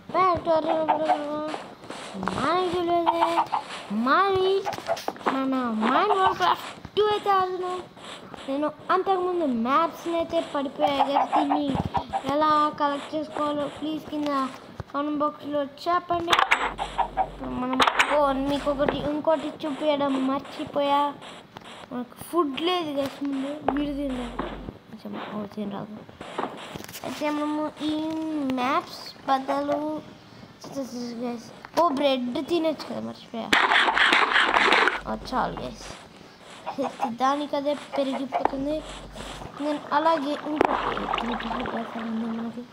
Back to మనకి తెలియదే మరి మన మైండ్ క్రాఫ్ట్ టూ అయితే ఆడుతున్నాం నేను అంతకుముందు మ్యాప్స్ని అయితే పడిపోయాయి కదా దీన్ని ఎలా కలెక్ట్ చేసుకోవాలో ప్లీజ్ కింద కామెంట్ బాక్స్లో చెప్పండి ఇప్పుడు మనం ఓ మీకు ఒకటి ఇంకోటి చూపించడం మర్చిపోయా మనకు ఫుడ్ లేదు కదా ముందు మీరు తిందాం కొంచెం ఓ తిని రాదు అయితే మనము ఈ మ్యాప్స్ బదులు గైస్ ఓ బ్రెడ్ తినొచ్చు కదా మర్చిపోయా ఓ చాలు గైస్ దానికి అదే పెరిగిపోతుంది నేను అలాగే ఇంకొకటి మనకి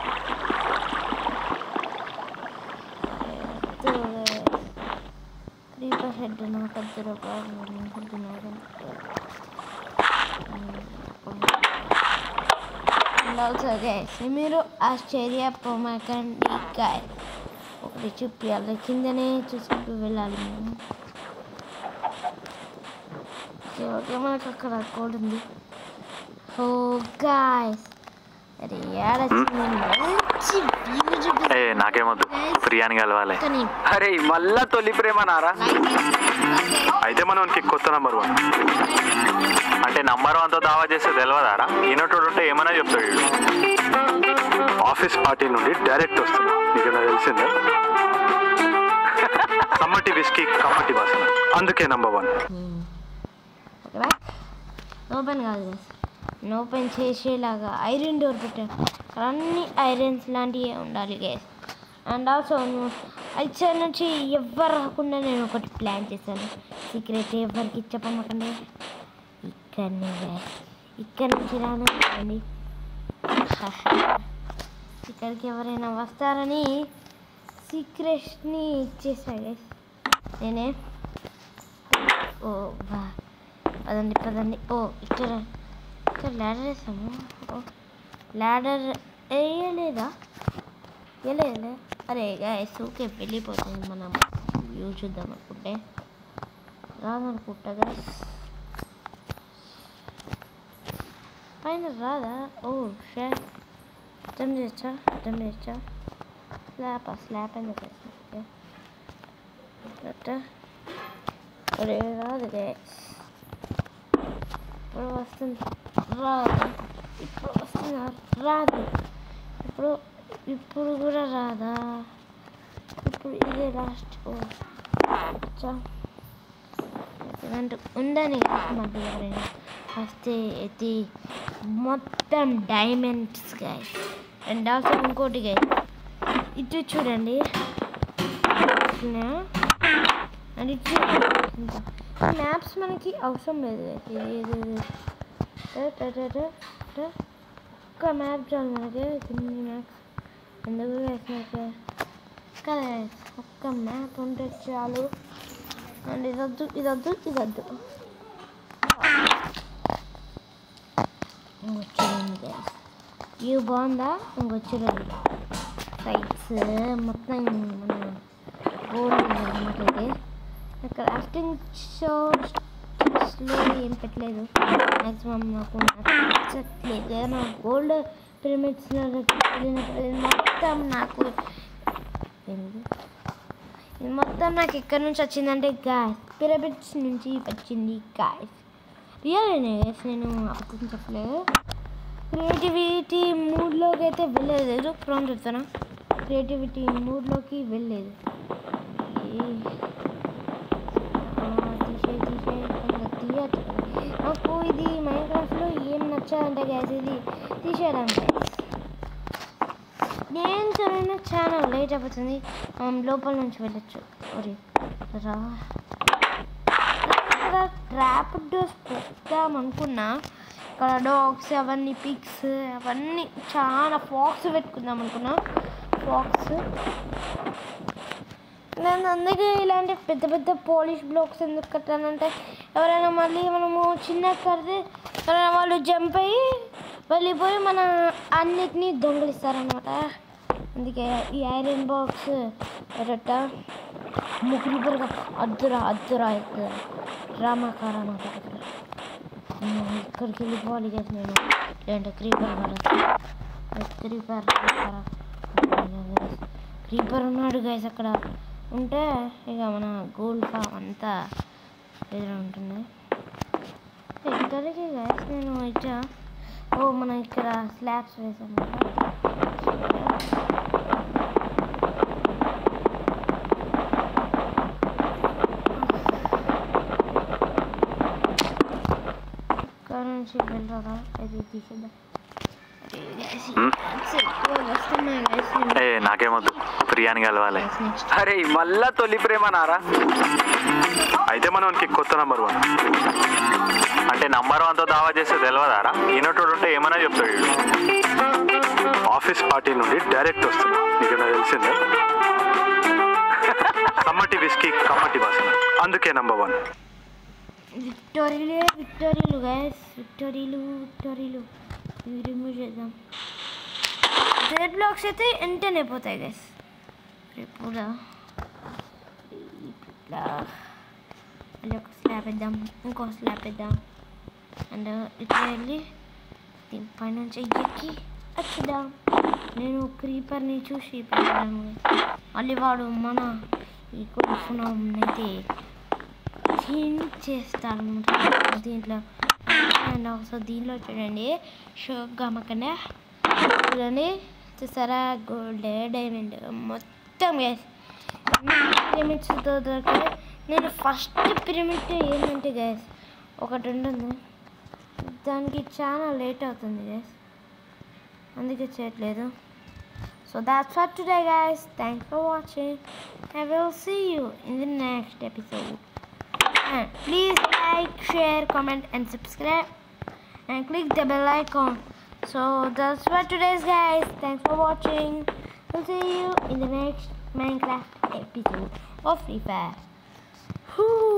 క్రీపర్ హెడ్ నాకు వద్దురా బాబు నాకు నాకు ఆల్సో గైస్ మీరు ఆశ్చర్యపోమకండి గాయ్ ఒకటి చూపించాలి కిందనే చూసుకుంటూ వెళ్ళాలి మేము ఓకే ఓకే మనకు అక్కడ కోడ్ ఉంది ఓ గాయస్ అరే ఏడొచ్చింది మంచి వ్యూ ఏ చూపిస్తుంది నాకేమొద్దు ప్రియాని కలవాలి కానీ అరే మళ్ళా తొలి ప్రేమ నారా అయితే మనకి కొత్త నంబర్ వన్ అంటే నంబర్ వన్తో దావా చేస్తే తెలియదారా ఈనోటోడు ఉంటే ఏమైనా చెప్తాడు వీడు. ఆఫీస్ పార్టీ నుండి డైరెక్ట్ వస్తున్నా నీకు ఏమైనా తెలిసిందా కమ్మటి విస్కీ కమ్మటి వాసన అందుకే నంబర్ వన్ ఓకేనా ఓపెన్ కాదు guys. నేను ఓపెన్ చేసేలాగా ఐరన్ డోర్ పెట్టాను అక్కడ అన్ని ఐరన్స్ లాంటివి ఉండాలి గేస్ అండ్ ఆల్సో అయితే నుంచి ఎవ్వరు రాకుండా నేను ఒకటి ప్లాన్ చేశాను సీక్రెట్ ఎవరికి చెప్పమాకండి ఇక్కడనే guys. ఇక్కడ నుంచి రాను చూడండి ఇక్కడికి ఎవరైనా వస్తారని సీక్రెట్ని ఇచ్చేసా గైస్ నేనే ఓ వా పదండి పదండి ఓ ఇక్కడ ఇక్కడ ల్యాడర్ వేసాము ఓ ల్యాడర్ వేయలేదా వేయలేదా అరే గాయస్ ఓకే వెళ్ళిపోతుంది మనం వ్యూ చూద్దాం అనుకుంటే రాదనుకుంటా గాయస్ పైన రాదా ఓ షే జమ్ చేయొచ్చా జమ్ చేయొచ్చా స్లాప్ స్లాప్ ఎందుకు వేసా అరే రాదు గైస్ ఇప్పుడు వస్తుంది రాదు ఇప్పుడు వస్తుందా రాదు ఇప్పుడు ఇప్పుడు కూడా రాదా ఇప్పుడు ఇదే లాస్ట్ ఓ అచ్చా అంటే ఉందని మళ్ళీ ఎవరైనా వస్తే ఇది మొత్తం డైమండ్స్ గాయ అండ్ ఆల్సో ఇంకోటి గాయ ఇటు చూడండి ఇట్లా. అండ్ ఇటు మ్యాప్స్ మనకి అవసరం లేదు ఇది ఇది ఇది. ట ట ట ట ట. ఒక్క మ్యాప్ చాలు మనకి కొన్ని మ్యాప్స్ ఎందుకు వేసినట్టు కదా guys, ఒక్క మ్యాప్ ఉంటే చాలు అండ్ ఇదొద్దు ఇదొద్దు ఇదొద్దు ఇంకొచ్చేయండి వ్యూ బాగుందా ఇంకొచ్చేయండి సైట్స్ మొత్తం మన గోల్డ్ అనమాట ఇది క్రాఫ్టింగ్ షోస్లో ఏం పెట్టలేదు మ్యాక్సిమం నాకు నచ్చట్లేదు ఏదైనా గోల్డ్ పిరమిడ్స్ మొత్తం నాకు ఏంది ఇది మొత్తం నాకు ఎక్కడి నుంచి వచ్చిందంటే గాయస్ పిరమిడ్స్ నుంచి వచ్చింది గాయస్ రియల్ గైస్ నేను అబద్ధం చెప్పలేదు క్రియేటివిటీ మూడ్లోకి అయితే వెళ్ళలేదు ప్రాంట్ చెప్తాను క్రియేటివిటీ మూడ్లోకి వెళ్ళలేదు ఈ- ఆ, తీసే తీసే కొంచెం తీయచ్చు నాకు ఇది మైన్క్రాఫ్ట్లో ఏం నచ్చాలంటే గ్యాస్ ఇది తీసేయడం guys. నేను చూడండి చాలా లేట్ అయిపోతుంది మనం లోపల నుంచి వెళ్ళొచ్చు ఒరి రా ఇక్కడ ట్రాప్ డోర్స్ పెడదాం అనుకున్నా ఇక్కడ డాగ్స్ అవన్నీ పిక్స్ అవన్నీ చాలా ఫాక్స్ పెట్టుకుందాం అనుకున్నా ఫాక్స్ నేను అందుకే ఇలాంటి పెద్ద పెద్ద పోలిష్ బ్లాక్స్ ఎందుకు కట్టానంటే ఎవరైనా మళ్ళీ మనము చిన్న కడితే ఎవరైనా వాళ్ళు జంప్ అయ్యి వెళ్ళిపోయి మన అన్నిటినీ దొంగలిస్తారనమాట అందుకే ఈ ఐరన్ బాక్స్ ఎరట ముగ్గురు ఇద్దరుగా అద్దురా అద్దురా అవుతుంది డ్రామాకార అనమాట ఇక్కడికి వెళ్ళిపోవాలి కదా నేను లేదంటే క్రీపర్ క్రీపర్ క్రీపర్ ఉన్నాడు గైస్ అక్కడ ఉంటే ఇక మన గోల్డ్ ఫామ్ అంతా ఎదురు ఉంటుంది ఇక్కడికి గైస్ నేను ఇచ్చా ఓ మనం ఇక్కడ స్లాబ్స్ వేసాం కదా ఇక్కడ నుంచి వెళ్ళరా అది తీసేద్దాం అరే guys, ఈ ads ఎక్కువ వస్తున్నాయి guys. ఏ నాకేమొద్దు ప్రియాని కలవాలి Guys, next అరే మళ్ళా తొలి ప్రేమనారా అయితే మనకి కొత్త నంబర్ వన్ అంటే నంబర్ వన్తో దావా చేస్తే తెలియదారా ఈనటోడు ఉంటే ఏమైనా చెప్తాడు వీడు ఆఫీస్ పార్టీ నుండి డైరెక్ట్ వస్తున్నా నీకు నాకు తెలిసిందే కమ్మటి విస్కీ కమ్మటి వాసన అందుకే నంబర్ వన్ విక్టోరీలే విక్టోరీలు గైస్ విక్టోరీలు విక్టోరీలు ఇవి రిమూవ్ చేద్దాం రెడ్ బ్లాక్స్ అయితే వెంటనే పోతాయి గైస్ ఇప్పుడు ఇట్లా మళ్ళీ ఒక స్లాబ్ వేద్దాం ఇంకో స్లాబ్ వేద్దాం అండ్ ఇట్లా వెళ్ళి దీని పైనుంచి ఎక్కి వచ్చేద్దాం నేను క్రీపర్ని చూసి పెట్టాను మళ్ళీ వాడు మన ఈ కొడుకున్నాం అయితే థింక్ చేస్తాను అనమాట దీంట్లో అండ్ ఆల్సో దీనిలో చూడండి షోగా మక్కన చూడండి చూసారా గోల్డ్ డైమండ్ మొత్తం పిరమిడ్స్తో దొరికాయి నేను ఫస్ట్ పిరమిడ్ ఏంటంటే గ్యాస్ ఒకటి ఉంటుంది దానికి చాలా లేట్ అవుతుంది గ్యాస్ అందుకే చేయట్లేదు so that's for today guys thanks for watching I will see you in the next episode and please like share comment and subscribe and click the bell icon so that's for today's guys thanks for watching we'll see you in the next minecraft episode of free fire Whew.